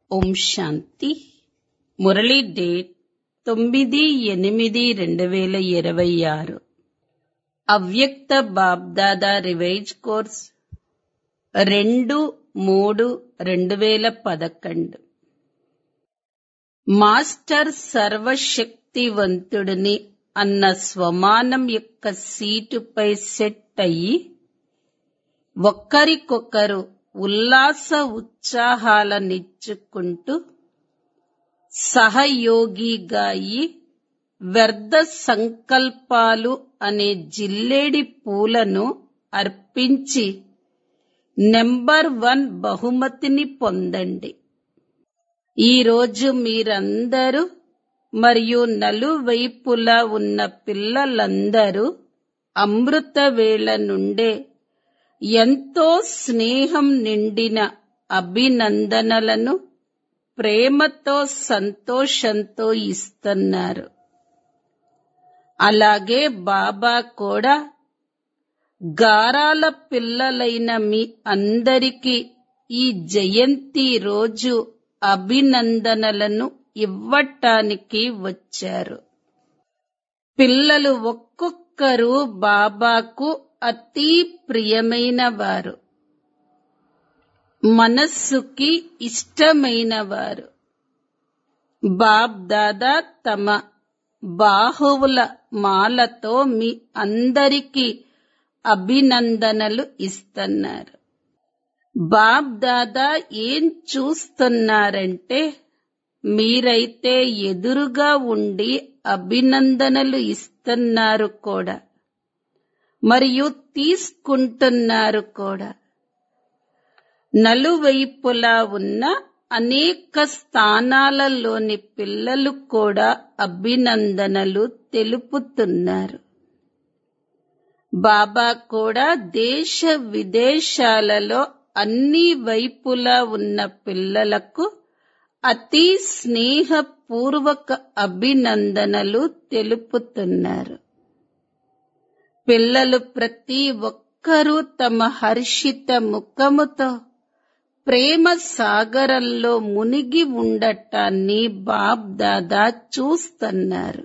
ఓం శాంతి Murali date తొమ్మిది ఎనిమిది రెండు వేల ఇరవై ఆరు అవ్యక్త బాబ్దాదా రివైజ్ కోర్స్ రెండు మూడు రెండు వేల పదకొండు మాస్టర్ సర్వశక్తివంతుడిని అన్న స్వమానం యొక్క సీటుపై సెట్ అయ్యి ఒక్కరికొకరు ఉల్లాస ఉత్సాహాలనిచ్చుకుంటూ సహయోగిగా అయి వ్యర్థ సంకల్పాలు అనే జిల్లేడి పూలను అర్పించి నెంబర్ వన్ బహుమతిని పొందండి ఈరోజు మీరందరూ మరియు నలువైపులా ఉన్న పిల్లలందరూ అమృత వేళ నుండే ఎంతో స్నేహం నిండిన అభినందనలను ప్రేమతో సంతోషంతో ఇస్తున్నారు అలాగే బాబా కూడా గారాల పిల్లలైన మీ అందరికీ ఈ జయంతి రోజు అభినందనలను ఇవ్వటానికి వచ్చారు పిల్లలు ఒక్కొక్కరు బాబాకు అతి ప్రియమైన వారు మనస్సుకి ఇష్టమైన వారు బాబ్ దాదా తమ బాహువుల మాలతో మీ అందరికీ అభినందనలు ఇస్తున్నారు బాబ్ దాదా ఏం చూస్తున్నారంటే మీరైతే ఎదురుగా ఉండి అభినందనలు ఇస్తున్నారు కూడా మరియు తీసుకుంటున్నారు కూడా నలువైపులా ఉన్న అనేక స్థానాలలోని పిల్లలు కూడా అభినందనలు తెలుపుతున్నారు బాబా కూడా దేశ విదేశాలలో అన్ని వైపులా ఉన్న పిల్లలకు అతి స్నేహపూర్వక అభినందనలు తెలుపుతున్నారు పిల్లలు ప్రతి ఒక్కరూ తమ హర్షిత ముఖముతో ప్రేమ సాగరంలో మునిగి ఉండటాన్ని బాబ్ దాదా చూస్తున్నారు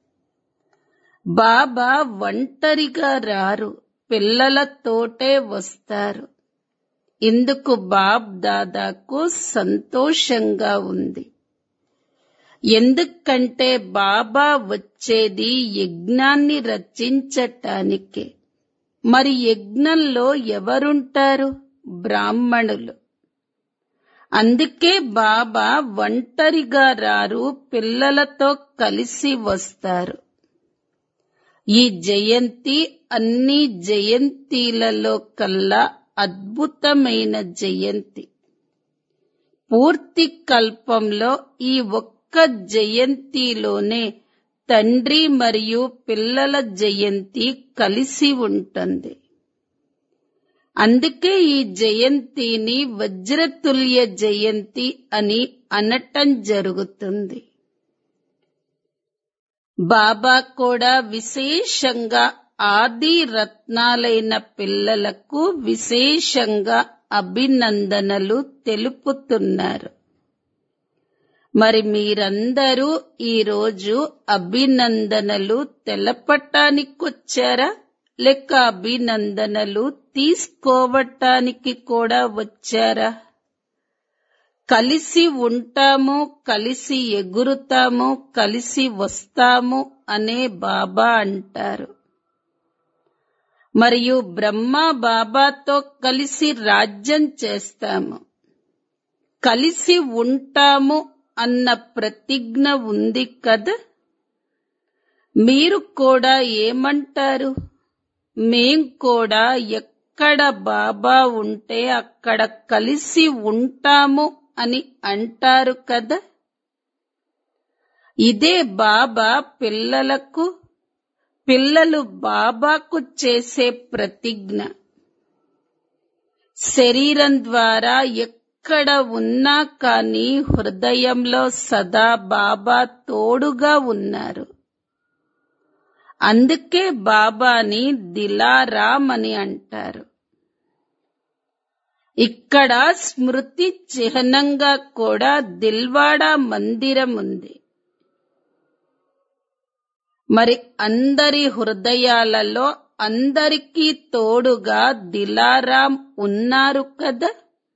బాబా ఒంటరిగా రారు పిల్లలతోటే వస్తారు ఇందుకు బాబ్ దాదాకు సంతోషంగా ఉంది ఎందుకంటే బాబా వచ్చేది యజ్ఞాన్ని రచించటానికే మరి యజ్ఞంలో ఎవరుంటారు బ్రాహ్మణులు అందుకే బాబా ఒంటరిగా రారు పిల్లలతో కలిసి వస్తారు ఈ జయంతి అన్ని జయంతిలలో కల్లా అద్భుతమైన జయంతి పూర్తి కల్పంలో ఈ ఒక్క జయంతిలోనే తండ్రి మరియు పిల్లల జయంతి కలిసి ఉంటుంది అందుకే ఈ జయంతిని వజ్రతుల్య జయంతి అని అనటం జరుగుతుంది బాబా కూడా విశేషంగా ఆది రత్నాలైన పిల్లలకు విశేషంగా అభినందనలు తెలుపుతున్నారు మరి మీరందరూ ఈరోజు అభినందనలు తెలపటానికొచ్చారా లేక అభినందనలు తీసుకోవటానికి కూడా వచ్చారా కలిసి ఉంటాము కలిసి ఎగురుతాము కలిసి వస్తాము అనే బాబా అంటారు మరియు బ్రహ్మ బాబాతో కలిసి రాజ్యం చేస్తాము కలిసి ఉంటాము అన్న ప్రతిజ్ఞ ఉంది కదా మీరు కూడా ఏమంటారు మేం కూడా ఎక్కడ బాబా ఉంటే అక్కడ కలిసి ఉంటాము అని అంటారు కదా ఇదే బాబా పిల్లలకు పిల్లలు బాబాకు చేసే ప్రతిజ్ఞ శరీరం ద్వారా ఎక్కడ ఉన్నా కానీ హృదయంలో సదా బాబా తోడుగా ఉన్నారు అందుకే బాబాని దిలారాం అని అంటారు ఇక్కడ స్మృతి చిహ్నంగా కూడా దిల్వాడా మందిరం ఉంది మరి అందరి హృదయాలలో అందరికీ తోడుగా దిలారాం ఉన్నారు కదా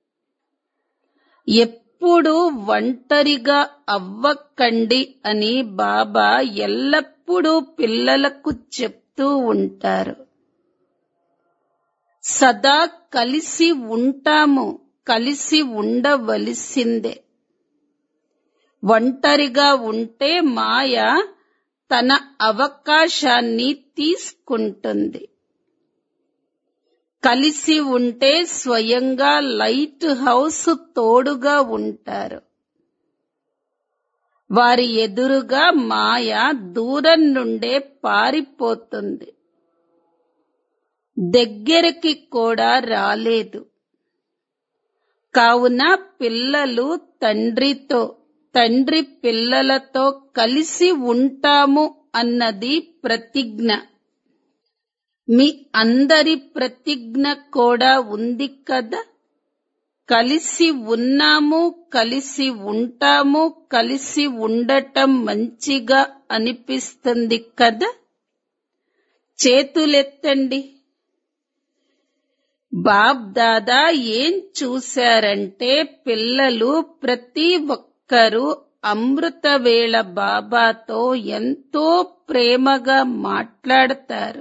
ఎప్పుడు ఒంటరిగా అవ్వకండి అని బాబా ఎల్లప్పుడూ పిల్లలకు చెప్తూ ఉంటారు సదా కలిసి ఉంటాము కలిసి ఉండవలసిందే ఒంటరిగా ఉంటే మాయ తన అవకాశాన్ని తీసుకుంటుంది కలిసి ఉంటే స్వయంగా లైట్ హౌస్ తోడుగా ఉంటారు వారి ఎదురుగా మాయ దూరం నుండే పారిపోతుంది దగ్గరికి కూడా రాలేదు కావున పిల్లలు తండ్రితో తండ్రి పిల్లలతో కలిసి ఉంటాము అన్నది ప్రతిజ్ఞ మీ అందరి ప్రతిజ్ఞ కూడా ఉంది కదా కలిసి ఉన్నాము కలిసి ఉంటాము కలిసి ఉండటం మంచిగా అనిపిస్తుంది కదా చేతులెత్తండి బాబ్ దాదా ఏం చూశారంటే పిల్లలు ప్రతి ఒక్కరూ అమృతవేళ బాబాతో ఎంతో ప్రేమగా మాట్లాడతారు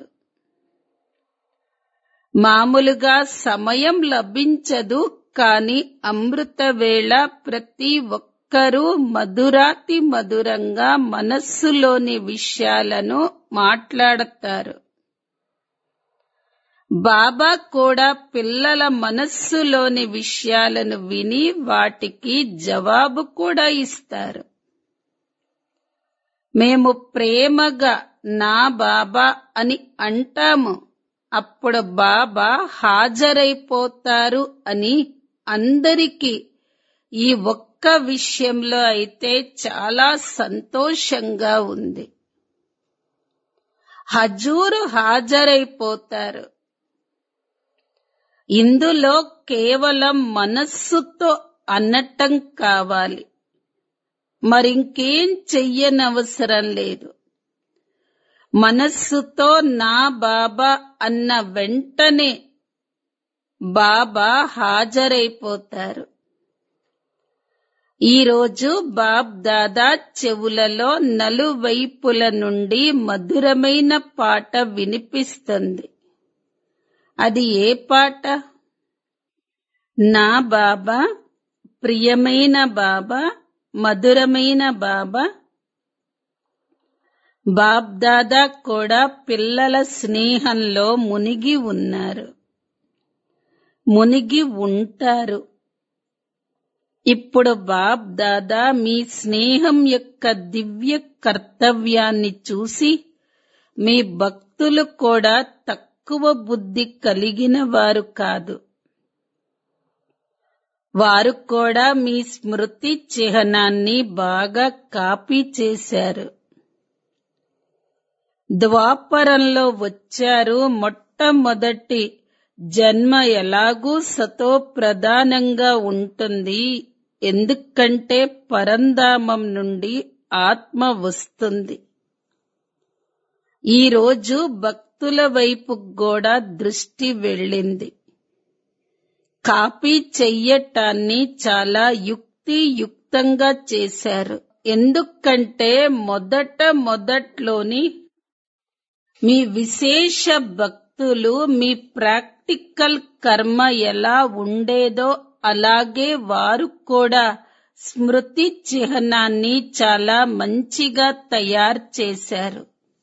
మామూలుగా సమయం లభించదు కాని అమృతవేళ ప్రతి ఒక్కరూ మధురాతి మధురంగా మనస్సులోని విషయాలను మాట్లాడతారు బాబా కూడా పిల్లల మనస్సులోని విషయాలను విని వాటికి జవాబు కూడా ఇస్తారు మేము ప్రేమగా నా బాబా అని అంటాము అప్పుడు బాబా హాజరైపోతారు అని అందరికీ ఈ ఒక్క విషయంలో అయితే చాలా సంతోషంగా ఉంది హజూరు హాజరైపోతారు ఇందులో కేవలం మనస్సుతో అనటం కావాలి మరింకేం చెయ్యనవసరం లేదు మనస్సుతో నా బాబా అన్న వెంటనే బాబా హాజరైపోతారు ఈరోజు బాబ్ దాదా చెవులలో నలువైపుల నుండి మధురమైన పాట వినిపిస్తుంది అది ఏ పాట నా బాబా ప్రియమైన బాబా మధురమైన బాబా బాబ్ దాదా కూడా పిల్లల స్నేహంలో మునిగి ఉన్నారు మునిగి ఉంటారు ఇప్పుడు బాబ్ దాదా మీ స్నేహం యొక్క దివ్య కర్తవ్యాన్ని చూసి మీ భక్తులు కూడా తక్కువ బుద్ధి కలిగిన వారు కాదు వారు కూడా మీ స్మృతి చిహ్నాన్ని బాగా కాపీ చేశారు ద్వాపరంలో వచ్చారు మొట్టమొదటి జన్మ ఎలాగూ సతో ప్రధానంగా ఉంటుంది ఎందుకంటే పరంధామం నుండి ఆత్మ వస్తుంది ఈ రోజు భక్తుల వైపు కూడా దృష్టి వెళ్ళింది కాపీ చెయ్యటాన్ని చాలా యుక్తియుక్తంగా చేశారు ఎందుకంటే మొదట మొదట్లోని మీ విశేష భక్తులు మీ ప్రాక్టికల్ కర్మ ఎలా ఉండేదో అలాగే వారు కూడా స్మృతి చిహ్నాన్ని చాలా మంచిగా తయారు చేశారు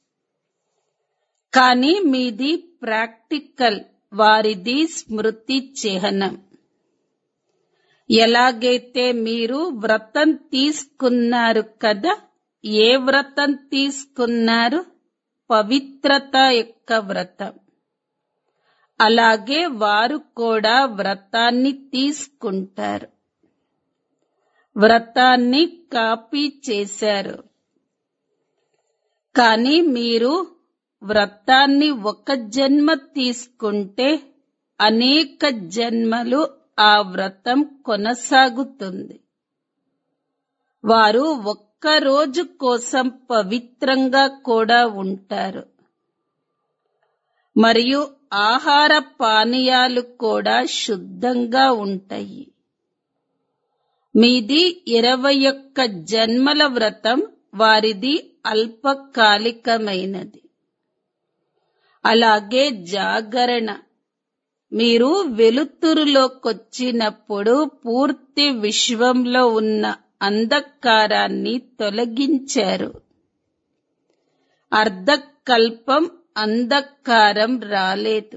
కానీ మీది ప్రాక్టికల్ వారిది స్మృతి చిహ్నం ఎలాగైతే మీరు వ్రతం తీసుకున్నారు కదా ఏ వ్రతం తీసుకున్నారు పవిత్రత యొక్క వ్రతం అలాగే వారు కూడా వ్రతాన్ని తీసుకుంటారు వ్రతాన్ని కాపీ చేశారు కానీ మీరు వ్రతాన్ని ఒక జన్మ తీసుకుంటే అనేక జన్మలు ఆ వ్రతం కొనసాగుతుంది వారు ఒక్క రోజు కోసం పవిత్రంగా కూడా ఉంటారు మరియు ఆహార పానీయాలు కూడా శుద్ధంగా ఉంటాయి మీది ఇరవై ఒక్క జన్మల వ్రతం వారిది అల్పకాలికమైనది అలాగే జాగరణ మీరు వెలుతురులోకొచ్చినప్పుడు పూర్తి విశ్వంలో ఉన్న అంధకారాన్ని తొలగించారు అర్ధకల్పం అంధకారం రాలేదు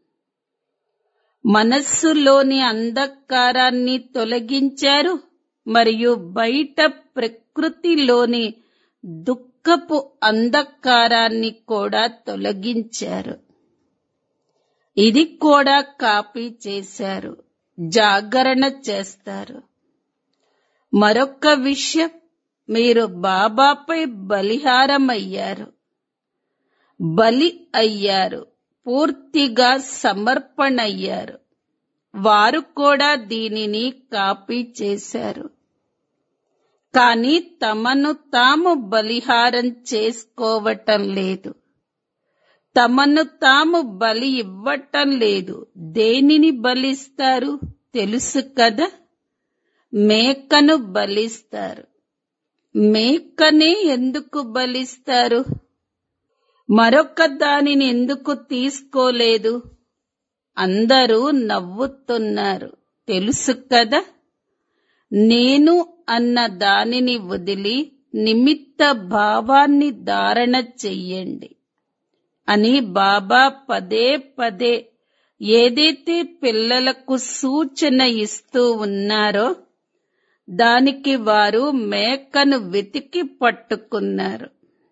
మనస్సులోని అంధకారాన్ని తొలగించారు మరియు బయట ప్రకృతిలోని దుఃఖపు అంధకారాన్ని కూడా తొలగించారు ఇది కూడా కాపీ చేశారు జాగరణ చేస్తారు మరొక విషయం మీరు బాబాపై బలిహారమయ్యారు బలి అయ్యారు పూర్తిగా సమర్పణయ్యారు వారు కూడా దీనిని కాపీ చేశారు కానీ తమను తాము బలిహారం చేసుకోవటం లేదు తమను తాము బలి ఇవ్వటం లేదు దేనిని బలిస్తారు తెలుసు కదా మేకను బలిస్తారు మేకనే ఎందుకు బలిస్తారు మరొక దానిని ఎందుకు తీసుకోలేదు అందరూ నవ్వుతున్నారు తెలుసు కదా నేను అన్న దానిని వదిలి నిమిత్త భావాన్ని ధారణ చెయ్యండి అని బాబా పదే పదే ఏదైతే పిల్లలకు సూచన ఇస్తూ ఉన్నారో దానికి వారు మేకను వెతికి పట్టుకున్నారు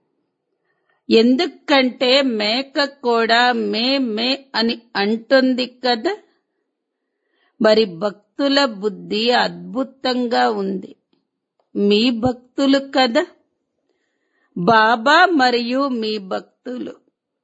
ఎందుకంటే మేక కూడా మే మే అని అంటుంది కదా మరి భక్తుల బుద్ధి అద్భుతంగా ఉంది మీ భక్తులు కదా బాబా మరియు మీ భక్తులు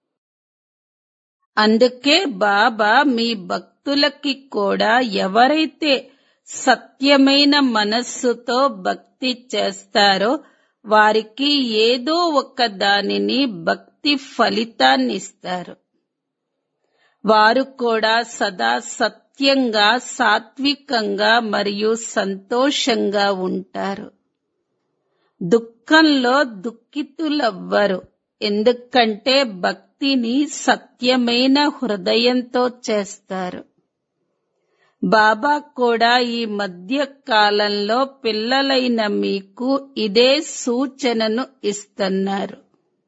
అందుకే బాబా మీ భక్తులకి కూడా ఎవరైతే సత్యమైన మనస్సుతో భక్తి చేస్తారో వారికి ఏదో ఒక దానిని భక్తి ఫలితాన్నిస్తారు వారు కూడా సదా సత్యంగా సాత్వికంగా మరియు సంతోషంగా ఉంటారు దుఃఖంలో దుఃఖితులవ్వరు ఎందుకంటే భక్తిని సత్యమైన హృదయంతో చేస్తారు బాబా కూడా ఈ మధ్య కాలంలో పిల్లలైన మీకు ఇదే సూచనను ఇస్తున్నారు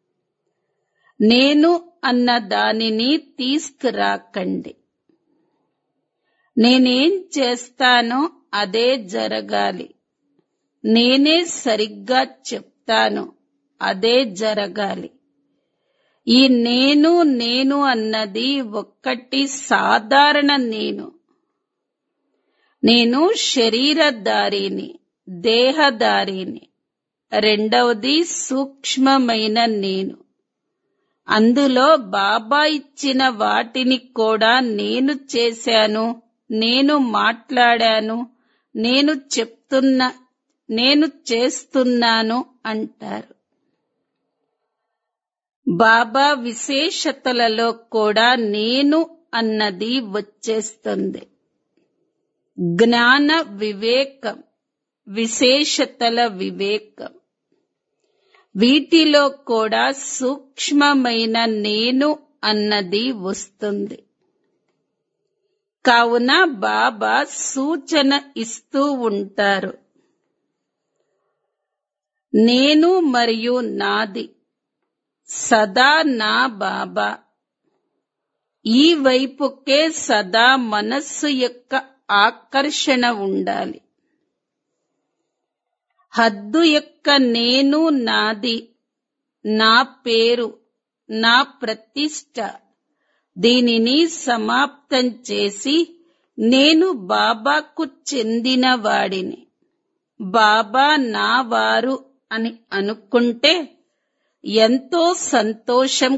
నేను అన్న దానిని తీసుకురాకండి నేనేం చేస్తానో అదే జరగాలి నేనే సరిగ్గా చెప్తాను అదే జరగాలి ఈ నేను నేను అన్నది ఒక్కటి సాధారణ నేను నేను శరీరధారిని దేహధారిని రెండవది సూక్ష్మమైన నేను అందులో బాబా ఇచ్చిన వాటిని కూడా నేను చేశాను నేను మాట్లాడాను నేను చెప్తున్నా నేను చేస్తున్నాను అంటారు బాబా విశేషతలలో కూడా నేను అన్నది వచ్చేస్తుంది జ్ఞాన వివేకం విశేషతల వివేకం వీటిలో కూడా సూక్ష్మమైన నేను అన్నది వస్తుంది కావున బాబా సూచన ఇస్తూ ఉంటారు నేను మరియు నాది సదా నా బాబా ఈ వైపుకే సదా మనస్సు యొక్క ఆకర్షణ ఉండాలి హద్దు యొక్క నేను నాది నా పేరు నా ప్రతిష్ట దీనిని సమాప్తం చేసి నేను బాబాకు చెందిన వాడిని బాబా నా వారు అని అనుకుంటే ఎంతో సంతోషం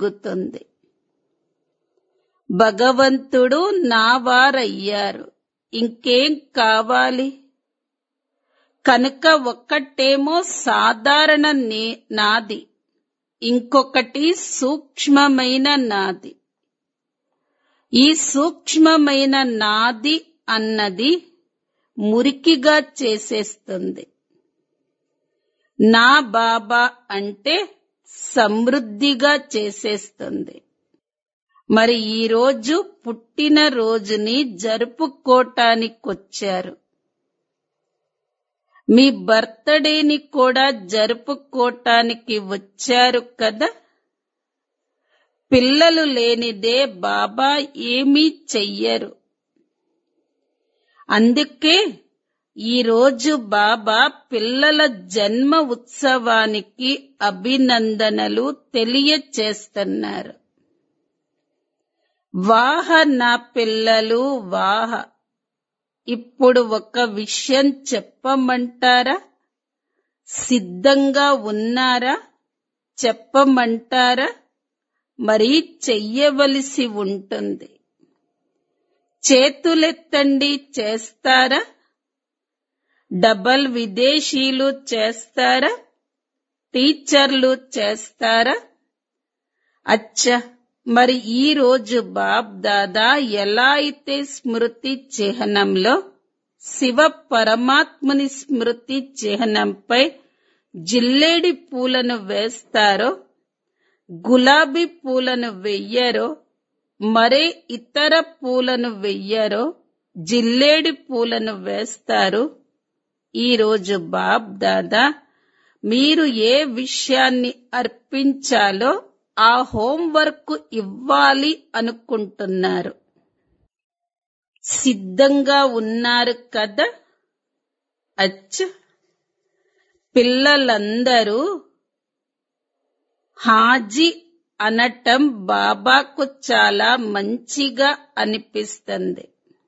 కలుగుతుంది భగవంతుడు నా వారయ్యారు ఇంకేం కావాలి కనుక ఒక్కటేమో సాధారణ నే- నాది ఇంకొకటి సూక్ష్మమైన నాది ఈ సూక్ష్మమైన నాది అన్నది మురికిగా చేసేస్తుంది నా బాబా అంటే సమృద్ధిగా చేసేస్తుంది మరి ఈ రోజు పుట్టిన రోజుని జరుపుకోటానికొచ్చారు మీ బర్త్డేని కూడా జరుపుకోటానికి వచ్చారు కదా పిల్లలు లేనిదే బాబా ఏమీ చెయ్యరు అందుకే ఈ రోజు బాబా పిల్లల జన్మ ఉత్సవానికి అభినందనలు తెలియచేస్తున్నారు వాహ నా పిల్లలు వాహ ఇప్పుడు ఒక విషయం చెప్పమంటారా సిద్ధంగా ఉన్నారా చెప్పమంటారా మరి చెయ్యవలసి ఉంటుంది చేతులెత్తండి చేస్తారా డబల్ విదేశీలు చేస్తారా టీచర్లు చేస్తారా అచ్చా మరి ఈ రోజు బాబ్ దాదా ఎలా అయితే స్మృతి చిహ్నంలో శివ పరమాత్ముని స్మృతి చిహ్నంపై జిల్లేడి పూలను వేస్తారో గులాబీ పూలను వెయ్యరో మరే ఇతర పూలను వెయ్యరో జిల్లేడి పూలను వేస్తారు ఈ రోజు బాబ్ దాదా మీరు ఏ విషయాన్ని అర్పించాలో ఆ హోంవర్క్ ఇవ్వాలి అనుకుంటున్నారు సిద్ధంగా ఉన్నారు కదా అచ్చ పిల్లలందరూ హాజీ అనటం బాబాకు చాలా మంచిగా అనిపిస్తుంది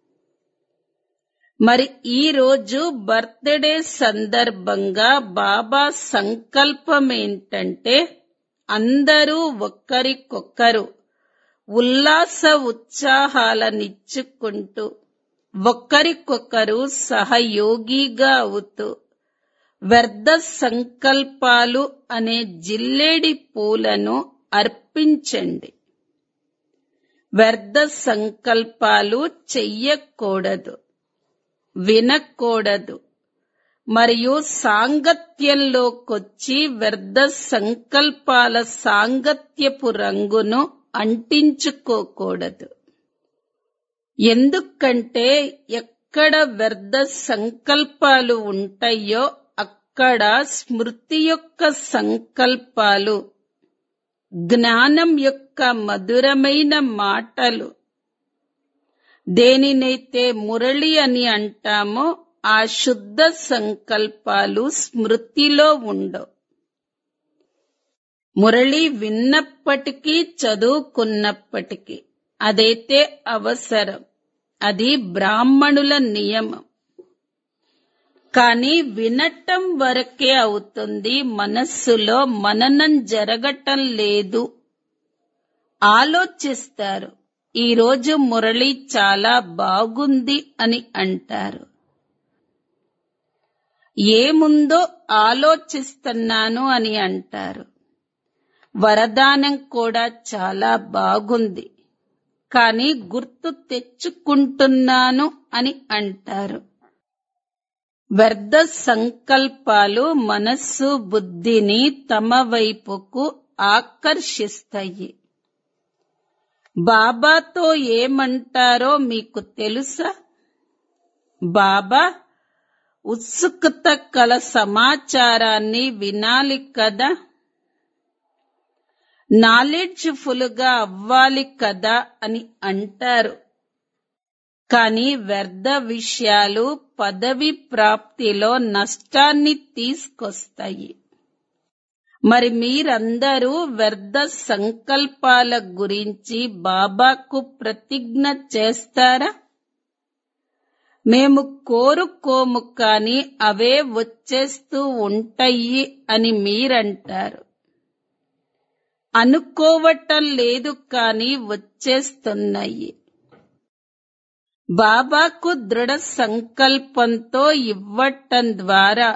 మరి ఈ రోజు బర్త్డే సందర్భంగా బాబా సంకల్పం ఏంటంటే అందరూ ఒక్కరికొక్కరు ఉల్లాస ఉత్సాహాలనిచ్చుకుంటూ ఒక్కరికొకరు సహయోగిగా అవుతూ వ్యర్థ సంకల్పాలు అనే జిల్లేడి పూలను అర్పించండి వ్యర్థ సంకల్పాలు చెయ్యకూడదు వినకూడదు మరియు సాంగత్యంలోకొచ్చి వ్యర్థ సంకల్పాల సాంగత్యపు రంగును అంటించుకోకూడదు ఎందుకంటే ఎక్కడ వ్యర్థ సంకల్పాలు ఉంటాయో అక్కడ స్మృతి యొక్క సంకల్పాలు జ్ఞానం యొక్క మధురమైన మాటలు దేనినైతే మురళి అని అంటామో ఆ శుద్ధ సంకల్పాలు స్మృతిలో ఉండవు మురళి విన్నప్పటికీ చదువుకున్నప్పటికీ అదైతే అవసరం అది బ్రాహ్మణుల నియమం కానీ వినటం వరకే అవుతుంది మనస్సులో మననం జరగటం లేదు ఆలోచిస్తారు ఈ రోజు మురళి చాలా బాగుంది అని అంటారు ఏముందో ఆలోచిస్తున్నాను అని అంటారు వరదానం కూడా చాలా బాగుంది కానీ గుర్తు తెచ్చుకుంటున్నాను అని అంటారు వ్యర్థ సంకల్పాలు మనస్సు బుద్ధిని తమ వైపుకు ఆకర్షిస్తాయి బాబాతో ఏమంటారో మీకు తెలుసా బాబా ఉత్సుకత కల సమాచారాన్ని వినాలి కదా నాలెడ్జ్ఫుల్ గా అవ్వాలి కదా అని అంటారు కానీ వ్యర్థ విషయాలు పదవి ప్రాప్తిలో నష్టాన్ని తీసుకొస్తాయి మరి మీరందరూ వ్యర్థ సంకల్పాల గురించి బాబాకు ప్రతిజ్ఞ చేస్తారా మేము కోరుకోము కాని అవే వచ్చేస్తూ ఉంటాయి అని మీరంటారు అనుకోవటం లేదు కాని వచ్చేస్తున్నాయి బాబాకు దృఢ సంకల్పంతో ఇవ్వటం ద్వారా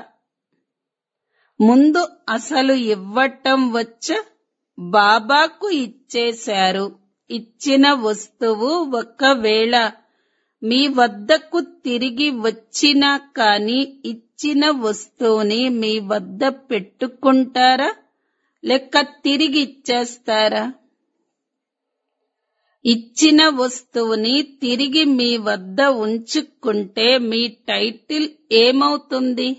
ముందు అసలు ఇవ్వటం వచ్చ బాబాకు ఇచ్చేశారు ఇచ్చిన వస్తువు ఒకవేళ మీ వద్దకు తిరిగి వచ్చినా కాని ఇచ్చిన వస్తువుని మీ వద్ద పెట్టుకుంటారా లేక తిరిగి ఇచ్చేస్తారా ఇచ్చిన వస్తువుని తిరిగి మీ వద్ద ఉంచుకుంటే మీ టైటిల్ ఏమవుతుంది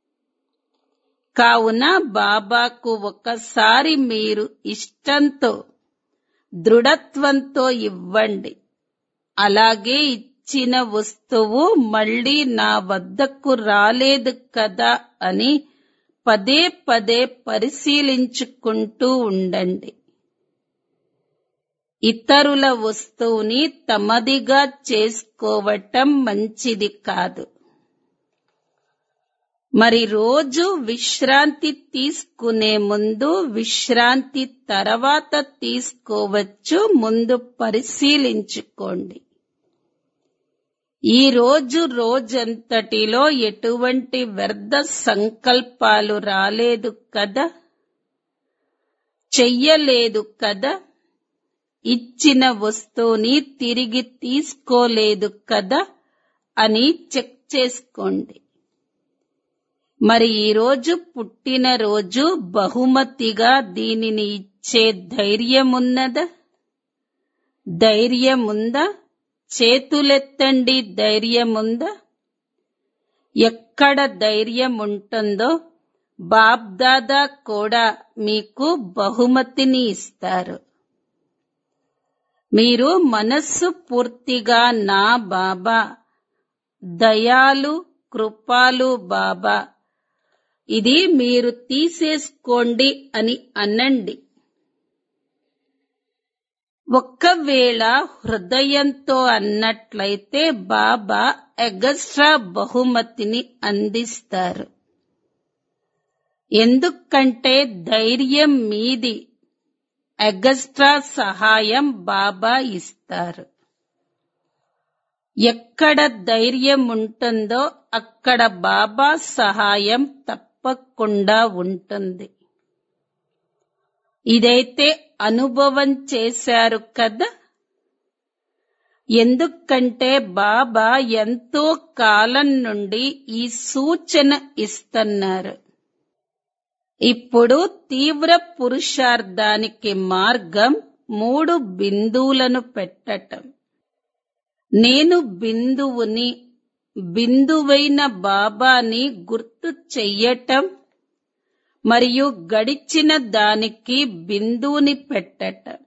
కావున బాబాకు ఒకసారి మీరు ఇష్టంతో దృఢత్వంతో ఇవ్వండి అలాగే ఇచ్చిన వస్తువు మళ్ళీ నా వద్దకు రాలేదు కదా అని పదే పదే పరిశీలించుకుంటూ ఉండండి ఇతరుల వస్తువుని తమదిగా చేసుకోవటం మంచిది కాదు మరి రోజు విశ్రాంతి తీసుకునే ముందు విశ్రాంతి తర్వాత తీసుకోవచ్చు ముందు పరిశీలించుకోండి ఈ రోజు రోజంతటిలో ఎటువంటి వ్యర్థ సంకల్పాలు రాలేదు కదా చెయ్యలేదు కదా ఇచ్చిన వస్తువుని తిరిగి తీసుకోలేదు కదా అని చెక్ చేసుకోండి మరి ఈరోజు పుట్టినరోజు బహుమతిగా దీనిని ఇచ్చే ధైర్యమున్నదా ధైర్యముందా చేతులెత్తండి ధైర్యముందా ఎక్కడ ధైర్యం ఉంటుందో బాబ్దాదా కూడా మీకు బహుమతిని ఇస్తారు మీరు మనస్సు పూర్తిగా నా బాబా దయాలు కృపాలు బాబా ఇది మీరు తీసేసుకోండి అని అనండి ఒక్కవేళ హృదయంతో అన్నట్లయితే బాబా ఎగస్ట్రా బహుమతిని అందిస్తారు ఎందుకంటే ధైర్యం మీది ఎగస్ట్రా సహాయం బాబా ఇస్తారు ఎక్కడ ధైర్యం ఉంటుందో అక్కడ బాబా సహాయం తప్పకుండా ఉంటుంది ఇదైతే అనుభవం చేశారు కదా ఎందుకంటే బాబా ఎంతో కాలం నుండి ఈ సూచన ఇస్తున్నారు ఇప్పుడు తీవ్ర పురుషార్థానికి మార్గం మూడు బిందువులను పెట్టటం నేను బిందువుని బిందువైన బాబాని గుర్తు చెయ్యటం మరియు గడిచిన దానికి బిందువుని పెట్టటం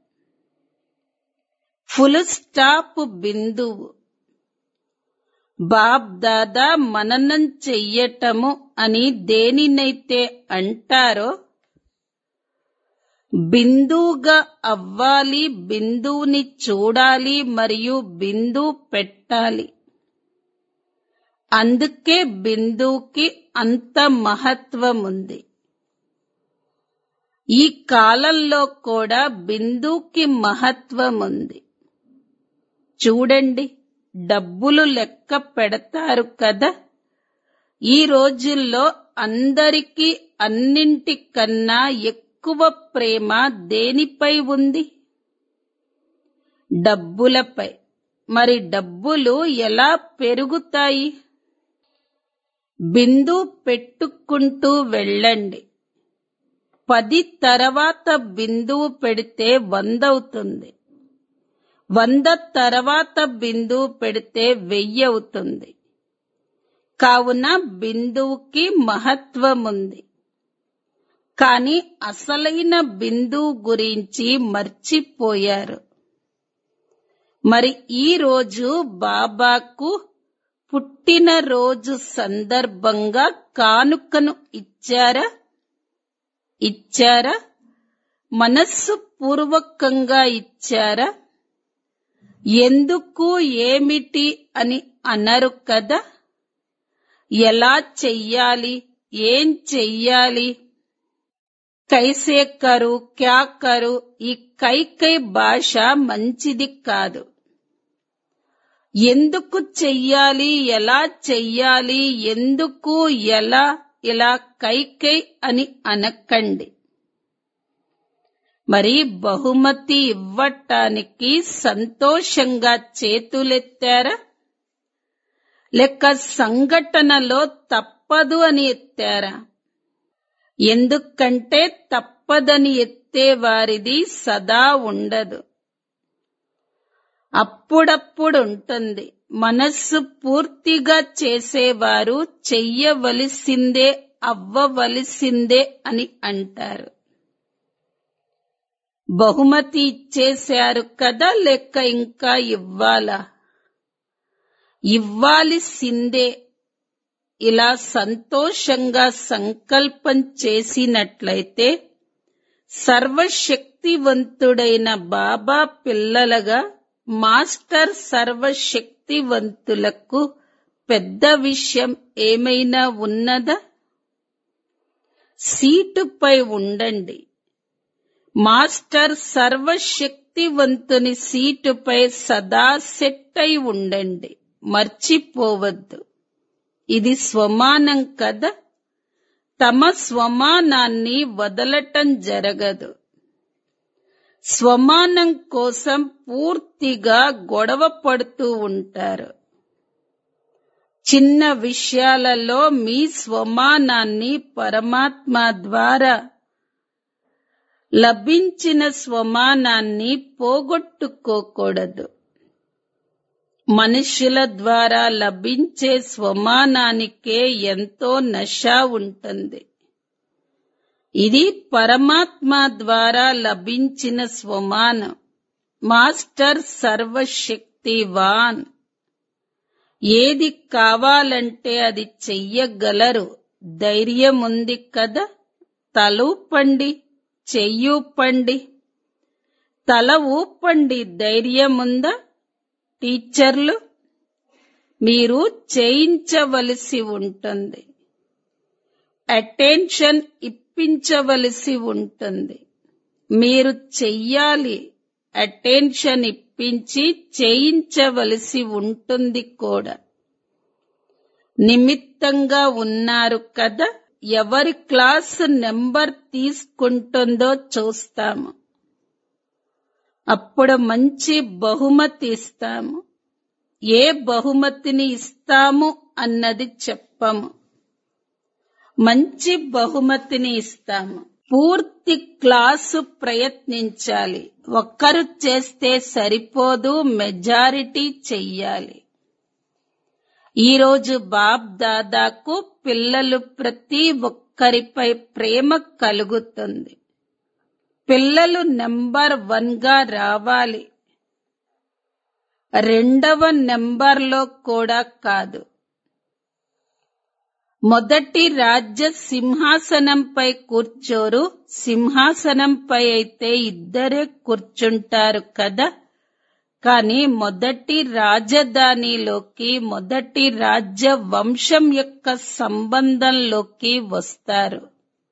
ఫుల్ స్టాప్ బిందువు బాబ్ దాదా మననం చెయ్యటము అని దేనినైతే అంటారో బిందువుగా అవ్వాలి బిందువుని చూడాలి మరియు బిందువు పెట్టాలి అందుకే బిందువుకి అంత మహత్వం ఉంది ఈ కాలంలో కూడా బిందువుకి మహత్వం ఉంది చూడండి డబ్బులు లెక్క పెడతారు కదా ఈ రోజుల్లో అందరికీ అన్నింటికన్నా ఎక్కువ ప్రేమ దేనిపై ఉంది డబ్బులపై మరి డబ్బులు ఎలా పెరుగుతాయి బిందు పెట్టుకుంటూ వెళ్ళండి పది తర్వాత బిందువు పెడితే వందవుతుంది వంద తర్వాత బిందువు పెడితే వెయ్యి అవుతుంది కావున బిందువుకి మహత్వం ఉంది కానీ అసలైన బిందువు గురించి మర్చిపోయారు మరి ఈ రోజు బాబాకు పుట్టినరోజు సందర్భంగా కానుకను ఇచ్చారా ఇచ్చారా మనస్సు పూర్వకంగా ఇచ్చారా ఎందుకు ఏమిటి అని అనరు కదా ఎలా చెయ్యాలి ఏం చెయ్యాలి కైసే కరు క్యా కరు ఈ కైకై భాష మంచిది కాదు ఎందుకు చెయ్యాలి ఎలా చెయ్యాలి ఎందుకు ఎలా ఇలా కైకై అని అనకండి మరి బహుమతి ఇవ్వటానికి సంతోషంగా చేతులెత్తారా లేక సంఘటనలో తప్పదు అని ఎత్తారా ఎందుకంటే తప్పదని ఎత్తే వారిది సదా ఉండదు అప్పుడప్పుడు ఉంటుంది మనస్సు పూర్తిగా చేసేవారు చెయ్యవలసిందే అవ్వవలసిందే అని అంటారు బహుమతి ఇచ్చేశారు కదా లెక్క ఇంకా ఇవ్వాలా ఇవ్వాల్సిందే ఇలా సంతోషంగా సంకల్పం చేసినట్లయితే సర్వశక్తివంతుడైన బాబా పిల్లలుగా మాస్టర్ సర్వశక్తివంతులకు పెద్ద విషయం ఏమైనా ఉన్నదా సీటుపై ఉండండి మాస్టర్ సర్వశక్తివంతుని సీటుపై సదా సెట్ అయి ఉండండి మర్చిపోవద్దు ఇది స్వమానం కదా తమ స్వమానాన్ని వదలటం జరగదు స్వమానం కోసం పూర్తిగా గొడవ పడుతూ ఉంటారు చిన్న విషయాలలో మీ స్వమానాన్ని పరమాత్మ ద్వారా లభించిన స్వమానాన్ని పోగొట్టుకోకూడదు మనుషుల ద్వారా లభించే స్వమానానికే ఎంతో నష ఉంటుంది ఇది పరమాత్మ ద్వారా లభించిన స్వమానం మాస్టర్ సర్వశక్తివాన్ ఏది కావాలంటే అది చెయ్యగలరు ధైర్యం ఉంది కదా తలూపండి చెయ్యూపండి తల ఊపండి ధైర్యముందా టీచర్లు మీరు చేయించవలసి ఉంటుంది అటెన్షన్ ఇప్పించవలసి ఉంటుంది మీరు చెయ్యాలి అటెన్షన్ ఇప్పించి చేయించవలసి ఉంటుంది కూడా నిమిత్తంగా ఉన్నారు కదా ఎవరి క్లాస్ నెంబర్ తీసుకుంటుందో చూస్తాము అప్పుడు మంచి బహుమతి ఇస్తాము ఏ బహుమతిని ఇస్తాము అన్నది చెప్పము మంచి బహుమతిని ఇస్తాము పూర్తి క్లాసు ప్రయత్నించాలి ఒక్కరు చేస్తే సరిపోదు మెజారిటీ చెయ్యాలి ఈరోజు బాబ్ దాదాకు పిల్లలు ప్రతి ఒక్కరిపై ప్రేమ కలుగుతుంది పిల్లలు నెంబర్ వన్ గా రావాలి రెండవ నెంబర్లో కూడా కాదు మొదటి రాజ్య సింహాసనంపై కూర్చోరు సింహాసనంపై అయితే ఇద్దరే కూర్చుంటారు కదా కానీ మొదటి రాజధానిలోకి మొదటి రాజ్య వంశం యొక్క సంబంధంలోకి వస్తారు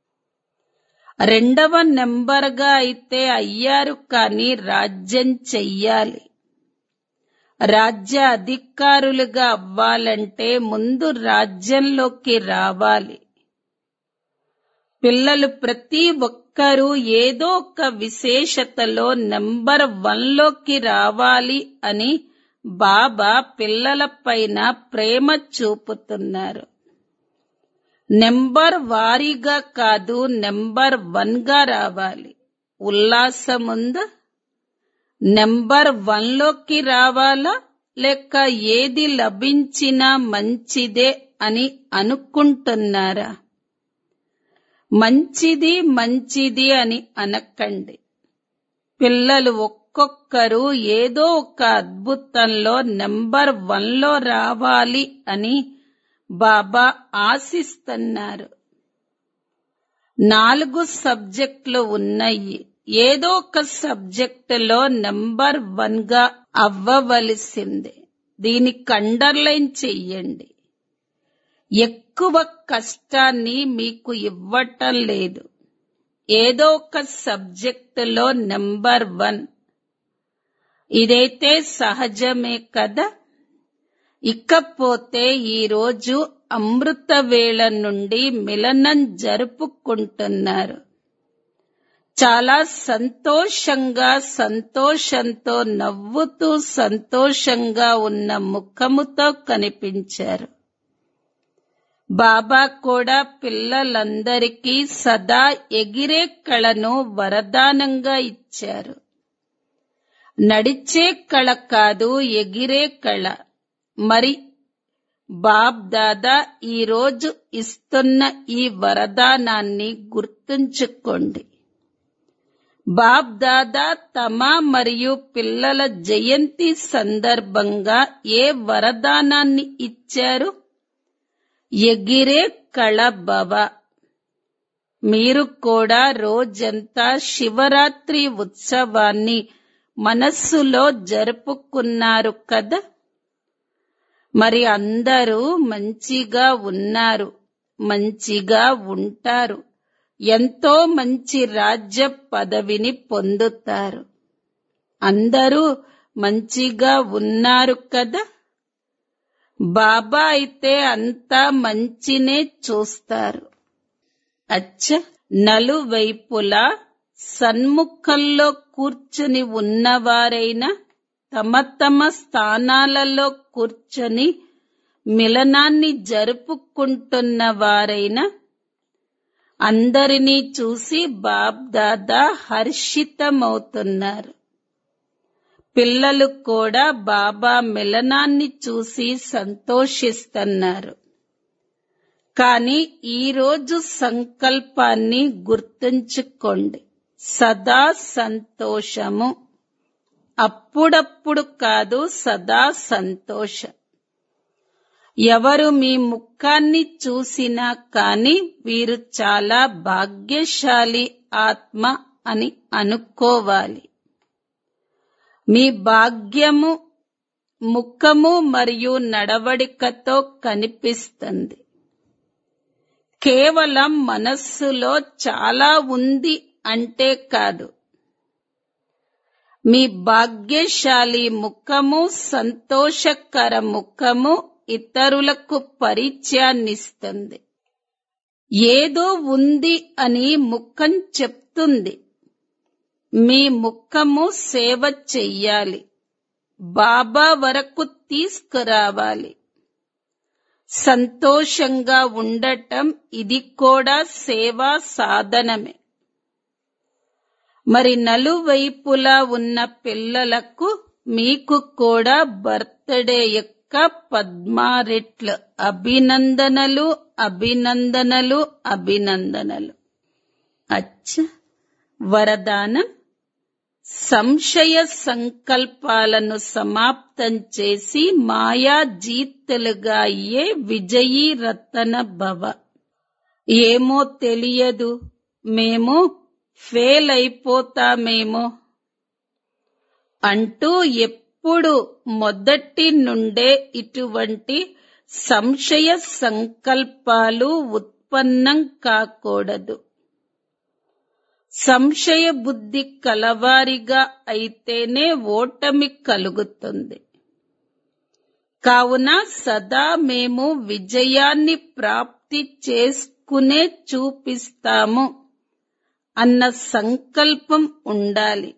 రెండవ నెంబర్గా అయితే అయ్యారు కానీ రాజ్యం చెయ్యాలి రాజ్య అధికారులుగా అవ్వాలంటే ముందు రాజ్యంలోకి రావాలి పిల్లలు ప్రతి ఒక్కరూ ఏదో ఒక విశేషతలో నెంబర్ వన్లోకి రావాలి అని బాబా పిల్లల పైన ప్రేమ చూపుతున్నారు నెంబర్ వారీగా కాదు నెంబర్ వన్ గా రావాలి ఉల్లాసముందా నెంబర్ వన్లోకి రావాలా లేక ఏది లభించినా మంచిదే అని అనుకుంటున్నారా మంచిది మంచిది అని అనకండి పిల్లలు ఒక్కొక్కరు ఏదో ఒక అద్భుతంలో నెంబర్ వన్లో రావాలి అని బాబా ఆశిస్తున్నారు నాలుగు సబ్జెక్టులు ఉన్నాయి ఏదో ఒక సబ్జెక్టులో నెంబర్ వన్ గా అవ్వవలసిందే దీనికి అండర్లైన్ చెయ్యండి ఎక్కువ కష్టాన్ని మీకు ఇవ్వటం లేదు ఏదో ఒక సబ్జెక్టులో నెంబర్ వన్ ఇదైతే సహజమే కదా ఇకపోతే ఈరోజు అమృత వేళ నుండి మిలనం జరుపుకుంటున్నారు చాలా సంతోషంగా సంతోషంతో నవ్వుతూ సంతోషంగా ఉన్న ముఖముతో కనిపించారు బాబా కూడా పిల్లలందరికీ సదా ఎగిరే కళను వరదానంగా ఇచ్చారు నడిచే కళ కాదు ఎగిరే కళ మరి బాబ్ దాదా ఈరోజు ఇస్తున్న ఈ వరదానాన్ని గుర్తుంచుకోండి బాబ్ దాదా తమ మరియు పిల్లల జయంతి సందర్భంగా ఏ వరదానాన్ని ఇచ్చారు ఎగిరే కళ భవ మీరు కూడా రోజంతా శివరాత్రి ఉత్సవాన్ని మనస్సులో జరుపుకున్నారు కదా మరి అందరూ మంచిగా ఉన్నారు మంచిగా ఉంటారు ఎంతో మంచి రాజ్య పదవిని పొందుతారు అందరూ మంచిగా ఉన్నారు కదా బాబా అయితే అంతా మంచినే చూస్తారు అచ్చ నలువైపులా సన్ముఖంలో కూర్చుని ఉన్నవారైనా తమ తమ స్థానాలలో కూర్చొని మిలనాన్ని జరుపుకుంటున్న వారైనా అందరినీ చూసి బాబ్ దాదా హర్షితమవుతున్నారు పిల్లలు కూడా బాబా మిలనాన్ని చూసి సంతోషిస్తున్నారు కానీ ఈరోజు సంకల్పాన్ని గుర్తుంచుకోండి సదా సంతోషము అప్పుడప్పుడు కాదు సదా సంతోషం ఎవరు మీ ముఖాన్ని చూసినా కాని వీరు చాలా భాగ్యశాలి ఆత్మ అని అనుకోవాలి మీ భాగ్యము ముఖము మరియు నడవడికతో కనిపిస్తుంది కేవలం మనస్సులో చాలా ఉంది అంటే కాదు మీ భాగ్యశాలి ముఖము సంతోషకర ముఖము ఇతరులకు పరిచయాన్నిస్తుంది ఏదో ఉంది అని ముఖం చెప్తుంది మీ ముఖము సేవ చెయ్యాలి బాబా వరకు తీసుకురావాలి సంతోషంగా ఉండటం ఇది కూడా సేవా సాధనమే మరి నలువైపులా ఉన్న పిల్లలకు మీకు కూడా బర్త్డే యొక్క పద్మారెట్లు అభినందనలు అభినందనలు అభినందనలు అచ్చ వరదానం సంశయ సంకల్పాలను సమాప్తం చేసి మాయా జీతలుగా అయ్యే విజయీ రతన భవ ఏమో తెలియదు మేము ఫెయిల్ అయిపోతామేమో అంటూ ఎప్పుడు మొదటి నుండే ఇటువంటి సంశయ సంకల్పాలు ఉత్పన్నం కాకూడదు సంశయ బుద్ధి కలవారిగా అయితేనే ఓటమి కలుగుతుంది కావున సదా మేము విజయాన్ని ప్రాప్తి చేసుకునే చూపిస్తాము అన్న సంకల్పం ఉండాలి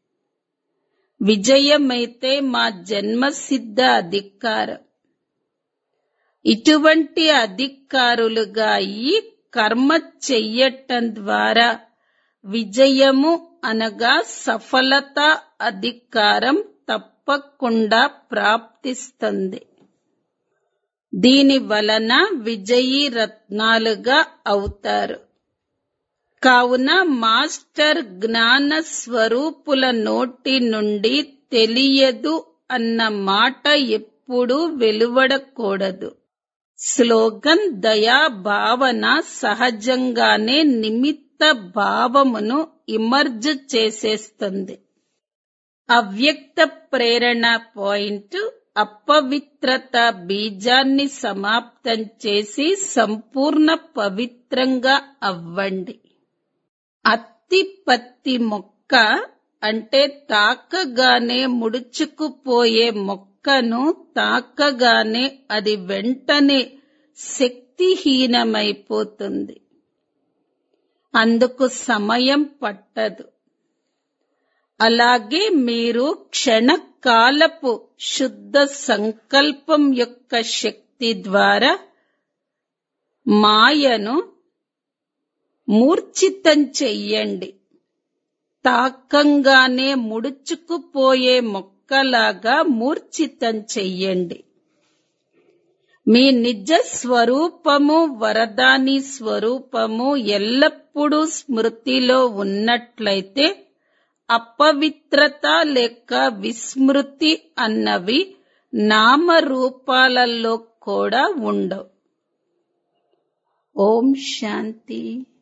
విజయమైతే మా జన్మసిద్ధ అధికారం ఇటువంటి అధికారులుగా అయి కర్మ చెయ్యటం ద్వారా విజయము అనగా సఫలత అధికారం తప్పకుండా ప్రాప్తిస్తుంది దీని వలన విజయీ రత్నాలుగా అవుతారు కావున మాస్టర్ జ్ఞాన స్వరూపుల నోటి నుండి తెలియదు అన్న మాట ఎప్పుడూ వెలువడకూడదు స్లోగన్ దయా భావన సహజంగానే నిమిత్త భావమును ఇమర్జ్ చేసేస్తుంది అవ్యక్త ప్రేరణ పాయింట్ అపవిత్రత బీజాన్ని సమాప్తం చేసి సంపూర్ణ పవిత్రంగా అవ్వండి అత్తి పత్తి మొక్క అంటే తాకగానే ముడుచుకుపోయే మొక్క మొక్కను తాకగానే అది వెంటనే శక్తిహీనమైపోతుంది అందుకు సమయం పట్టదు అలాగే మీరు క్షణకాలపు శుద్ధ సంకల్పం యొక్క శక్తి ద్వారా మాయను మూర్ఛితం చెయ్యండి తాకంగానే ముడుచుకుపోయే మొక్కలాగా మూర్ఛితం చెయ్యండి మీ నిజ స్వరూపము వరదాని స్వరూపము ఎల్లప్పుడూ స్మృతిలో ఉన్నట్లయితే అపవిత్రత లేక విస్మృతి అన్నవి నామరూపాలలో కూడా ఉండవు ఓం శాంతి